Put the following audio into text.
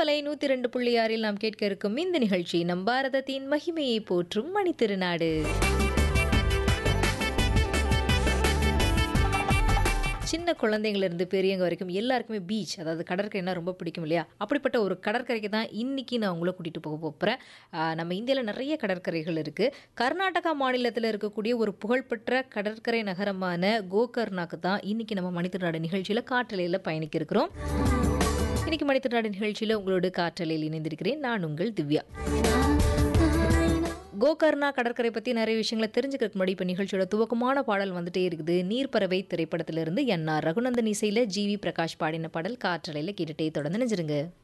பண்பலை நூத்தி ரெண்டு புள்ளி ஆறில் நாம் கேட்க இருக்கும் இந்த நிகழ்ச்சி நம் பாரதத்தின் மகிமையை போற்றும் மணித்திருநாடு சின்ன குழந்தைங்கள்ல இருந்து பெரியவங்க வரைக்கும் எல்லாருக்குமே பீச் அதாவது கடற்கரைனா ரொம்ப பிடிக்கும் இல்லையா அப்படிப்பட்ட ஒரு கடற்கரைக்கு தான் இன்னைக்கு நான் உங்களை கூட்டிட்டு போக போகிறேன் நம்ம இந்தியாவில் நிறைய கடற்கரைகள் இருக்கு கர்நாடகா மாநிலத்தில் இருக்கக்கூடிய ஒரு புகழ்பெற்ற கடற்கரை நகரமான கோகர்னாக்கு தான் இன்னைக்கு நம்ம மணித்திருநாடு நிகழ்ச்சியில் காற்றலையில் பயணிக்க இருக்கிறோம் இன்னைக்கு மணித்திருநாடு நிகழ்ச்சியில் உங்களோட காற்றலையில் இணைந்திருக்கிறேன் நான் உங்கள் திவ்யா கோகர்ணா கடற்கரை பற்றி நிறைய விஷயங்களை தெரிஞ்சுக்கிறதுக்கு முன்னாடி இப்போ நிகழ்ச்சியோட துவக்கமான பாடல் வந்துட்டே இருக்குது நீர்ப்பறவை திரைப்படத்திலிருந்து என் ஆர் ரகுநந்தன் இசையில் ஜி வி பிரகாஷ் பாடின பாடல் காற்றலையில் கேட்டுட்டே தொடர்ந்து நினைச்சிருங்க